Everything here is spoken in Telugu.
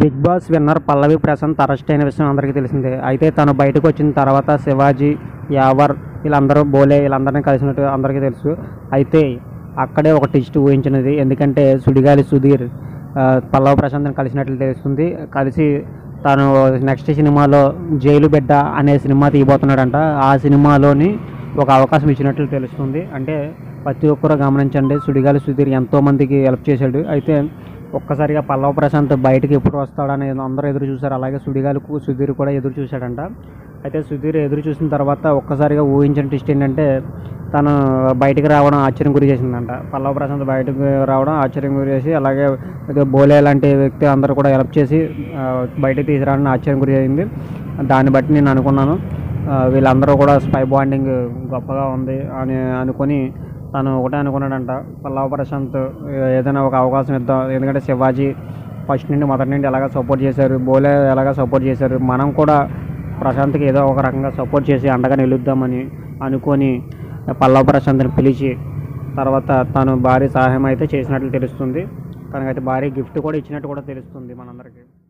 big boss winner Pallavi Prashanth arrest అయిన విషయం అందరికీ తెలిసిందే అయితే తను బయటకు వచ్చిన తర్వాత శివాజీ యావర్ వీళ్ళందరూ బోలే వీళ్ళందరినీ కలిసినట్టు అందరికీ తెలుసు అయితే అక్కడే ఒక టిస్ట్ ఊహించినది ఎందుకంటే సుడిగాలి సుధీర్ ఆ, పల్లవి ప్రశాంత్ని కలిసినట్లు తెలుస్తుంది కలిసి తను నెక్స్ట్ సినిమాలో జైలు బిడ్డ అనే సినిమా తీయబోతున్నాడంట ఆ సినిమాలోని ఒక అవకాశం ఇచ్చినట్లు తెలుస్తుంది అంటే ప్రతి ఒక్కరూ గమనించండి సుడిగాలి సుధీర్ ఎంతోమందికి హెల్ప్ చేశాడు అయితే ఒక్కసారిగా పల్లవ ప్రశాంత్ బయటకి ఎప్పుడు వస్తాడని అందరూ ఎదురు చూశారు అలాగే సుడిగాలికు సుధీర్ కూడా ఎదురు చూశాడంట అయితే సుధీర్ ఎదురు చూసిన తర్వాత ఒక్కసారిగా ఊహించిన ట్విస్ట్ ఏంటంటే తను బయటికి రావడం ఆశ్చర్యం గురి చేసిందంట పల్లవ ప్రశాంత్ బయటకు రావడం ఆశ్చర్యం గురి చేసి అలాగే ఇది బోలే లాంటి వ్యక్తి అందరూ కూడా హెల్ప్ చేసి ఆ, బయటికి తీసుకురావడం ఆశ్చర్యం గురి అయింది దాన్ని బట్టి నేను అనుకున్నాను ఆ, వీళ్ళందరూ కూడా స్పై బాండింగ్ గొప్పగా ఉంది అని అనుకొని తను ఒకటే అనుకున్నాడంట పల్లవ ప్రశాంత్ ఏదైనా ఒక అవకాశం ఇద్దాం ఎందుకంటే శివాజీ ఫస్ట్ నుండి మొదటి నుండి ఎలాగ సపోర్ట్ చేశారు బోలే ఎలాగ సపోర్ట్ చేశారు మనం కూడా ప్రశాంత్కి ఏదో ఒక రకంగా సపోర్ట్ చేసి అండగా నిలుద్దామని అనుకొని పల్లవ ప్రశాంత్ని పిలిచి తర్వాత తను భారీ సహాయం అయితే చేసినట్లు తెలుస్తుంది తనకైతే భారీ గిఫ్ట్ కూడా ఇచ్చినట్టు కూడా తెలుస్తుంది మనందరికీ